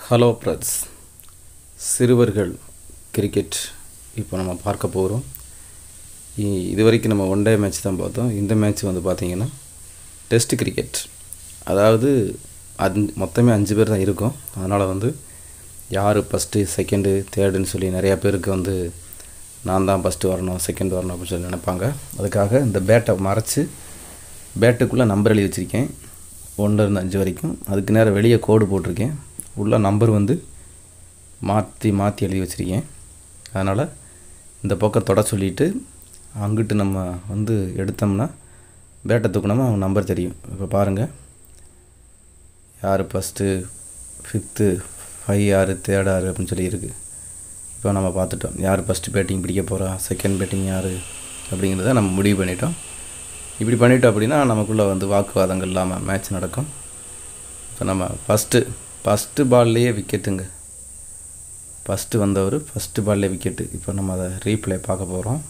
hello breeds சிறுவர்கள் cricket இப்போ நம்ம பார்க்க போகிறோம் இ- இது வரைக்கும் நம்ம ஒன் டே மேட்ச் தான் பார்த்தோம் இந்த மேட்ச் வந்து பார்த்திங்கன்னா டெஸ்ட் கிரிக்கெட் அதாவது அஞ் மொத்தமே அஞ்சு பேர் தான் இருக்கும் அதனால் வந்து யார் ஃபஸ்ட்டு செகண்டு தேர்டுன்னு சொல்லி நிறையா பேருக்கு வந்து நான் தான் ஃபஸ்ட்டு வரணும் செகண்ட் வரணும் அப்படின்னு சொல்லி நினைப்பாங்க அதுக்காக இந்த பேட்டை மறைச்சி பேட்டுக்குள்ளே நம்பர் எழுதி வச்சுருக்கேன் ஒன்றுலேருந்து அஞ்சு வரைக்கும் அதுக்கு நேரம் வெளியே கோடு போட்டிருக்கேன் உள்ள நம்பர் வந்து மாற்றி மாற்றி எழுதி வச்சுருக்கேன் அதனால் இந்த பக்கம் தொட சொல்லிவிட்டு அங்கிட்டு நம்ம வந்து எடுத்தோம்னா பேட்டை தூக்கினோமா அவங்க நம்பர் தெரியும் இப்போ பாருங்கள் யார் ஃபஸ்ட்டு ஃபிஃப்த்து ஃபைவ் யார் தேர்ட் யார் அப்படின்னு சொல்லி இருக்குது இப்போ நம்ம பார்த்துட்டோம் யார் ஃபஸ்ட்டு பேட்டிங் பிடிக்க போகிறா செகண்ட் பேட்டிங் யார் அப்படிங்கிறத நம்ம முடிவு பண்ணிட்டோம் இப்படி பண்ணிட்டோம் அப்படின்னா நமக்குள்ளே வந்து வாக்குவாதங்கள் இல்லாமல் மேட்ச் நடக்கும் இப்போ நம்ம ஃபஸ்ட்டு ஃபஸ்ட்டு பால்லையே விக்கெட்டுங்க ஃபஸ்ட்டு வந்தவர் ஃபஸ்ட்டு பால்லே விக்கெட்டு இப்போ நம்ம அதை ரீப்ளே பார்க்க போகிறோம்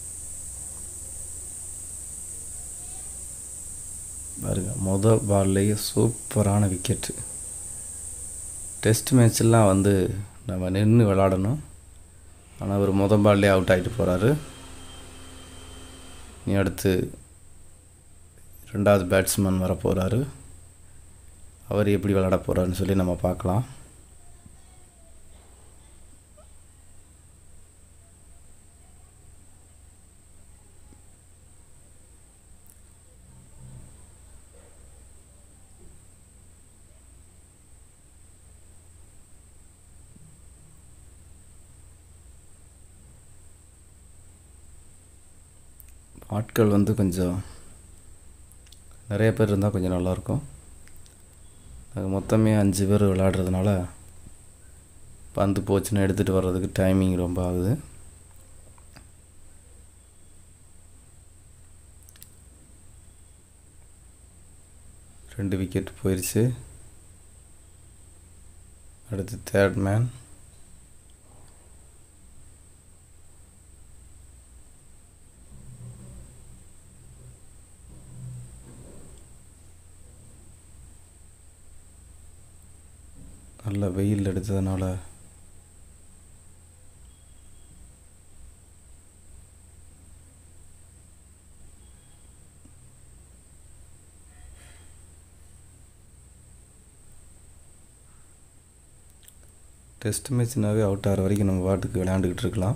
பாருங்க மொதல் பால்லையே சூப்பரான விக்கெட்டு டெஸ்ட் மேட்ச்லாம் வந்து நம்ம நின்று விளாடணும் ஆனால் அவர் மொதல் பால்லே அவுட் ஆகிட்டு போகிறாரு இனி அடுத்து ரெண்டாவது பேட்ஸ்மேன் வர போகிறாரு அவர் எப்படி விளாட போகிறாருன்னு சொல்லி நம்ம பார்க்கலாம் ஆட்கள் வந்து கொஞ்சம் நிறைய பேர் இருந்தால் கொஞ்சம் நல்லாயிருக்கும் அது மொத்தமே அஞ்சு பேர் விளையாடுறதுனால பந்து போச்சுன்னா எடுத்துகிட்டு வர்றதுக்கு டைமிங் ரொம்ப ஆகுது ரெண்டு விக்கெட் போயிடுச்சு அடுத்து தேர்ட் மேன் நல்ல வெயில் எடுத்ததுனால டெஸ்ட் மேட்ச்னாவே அவுட் ஆகிற வரைக்கும் நம்ம பாட்டுக்கு விளையாண்டுக்கிட்டு இருக்கலாம்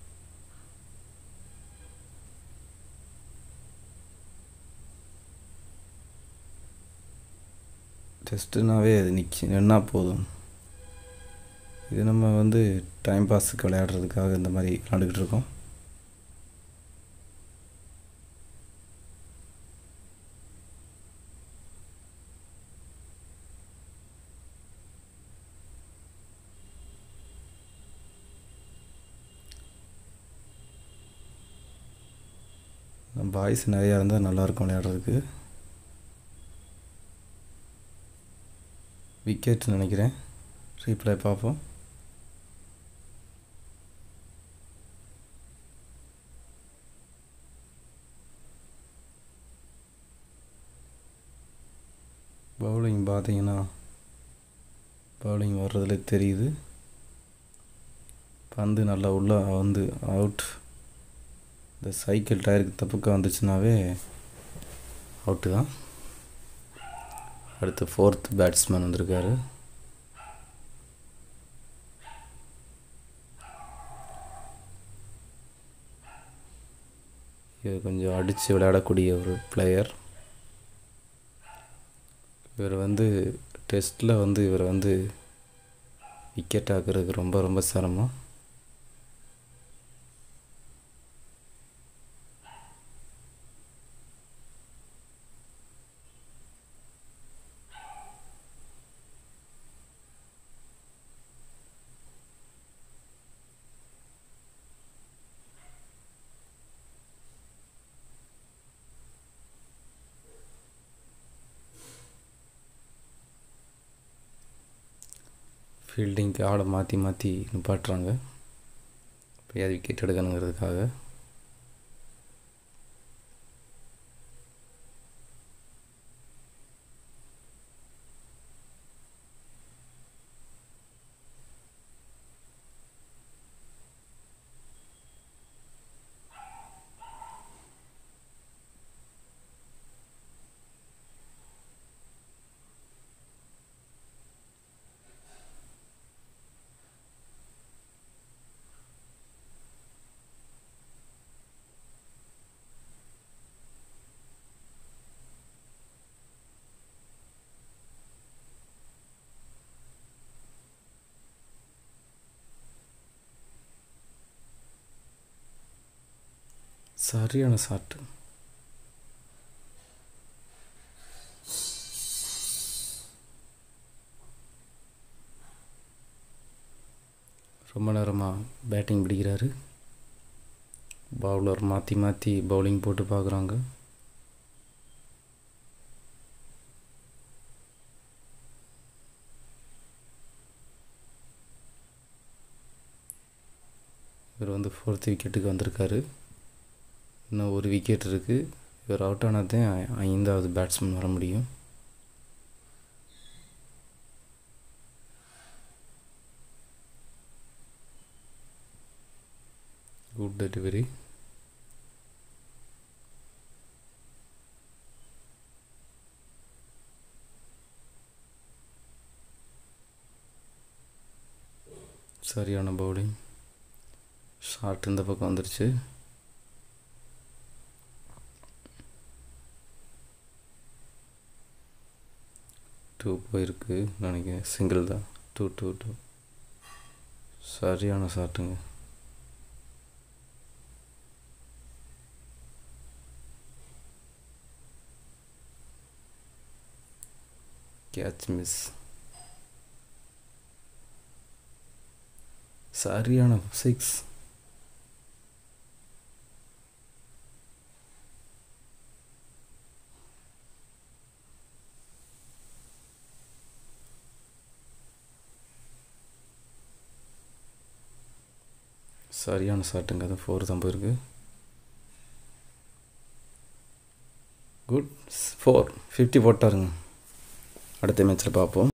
டெஸ்ட்டுனாவே அது நிற்கி நின்னா போதும் இது நம்ம வந்து டைம் பாஸுக்கு விளையாடுறதுக்காக இந்த மாதிரி விளையாண்டுக்கிட்டு இருக்கோம் பாய்ஸ் நிறையா இருந்தால் நல்லாயிருக்கும் விளையாடுறதுக்கு விக்கெட் நினைக்கிறேன் ரீப்ளே பார்ப்போம் பவுலிங் பார்த்தீங்கன்னா பவுலிங் வர்றதுல தெரியுது பந்து நல்லா உள்ள வந்து அவுட் இந்த சைக்கிள் டயருக்கு தப்புக்க வந்துச்சுனாவே அவுட்டு தான் அடுத்து ஃபோர்த் பேட்ஸ்மேன் வந்திருக்காரு இது கொஞ்சம் அடித்து விளையாடக்கூடிய ஒரு பிளேயர் இவர் வந்து டெஸ்ட்டில் வந்து இவர் வந்து விக்கெட் ஆக்குறதுக்கு ரொம்ப ரொம்ப சிரமம் ஃபீல்டிங்க்கு ஆளை மாற்றி மாற்றி நிப்பாட்டுறாங்க எப்படியாவது விக்கெட் எடுக்கணுங்கிறதுக்காக சரியான ஷாட்டு ரொம்ப நேரமாக பேட்டிங் பிடிக்கிறாரு பவுலர் மாற்றி மாற்றி பவுலிங் போட்டு பார்க்குறாங்க இவர் வந்து ஃபோர்த் விக்கெட்டுக்கு வந்திருக்காரு இன்னும் ஒரு விக்கெட் இருக்குது இவர் அவுட் ஆனதே ஐந்தாவது பேட்ஸ்மேன் வர முடியும் குட் டெலிவரி சரியான பவுலிங் ஷார்ட் இந்த பக்கம் வந்துருச்சு டூ போயிருக்கு நினைக்கிறேன் சிங்கிள் தான் டூ டூ டூ சரியான ஷாட்டுங்க கேட்ச் மிஸ் சரியான சிக்ஸ் சரியான ஷாட்டுங்க அது ஃபோர் தான் போயிருக்கு குட் ஃபோர் ஃபிஃப்டி போட்டாருங்க அடுத்த மேட்ச்சில் பார்ப்போம்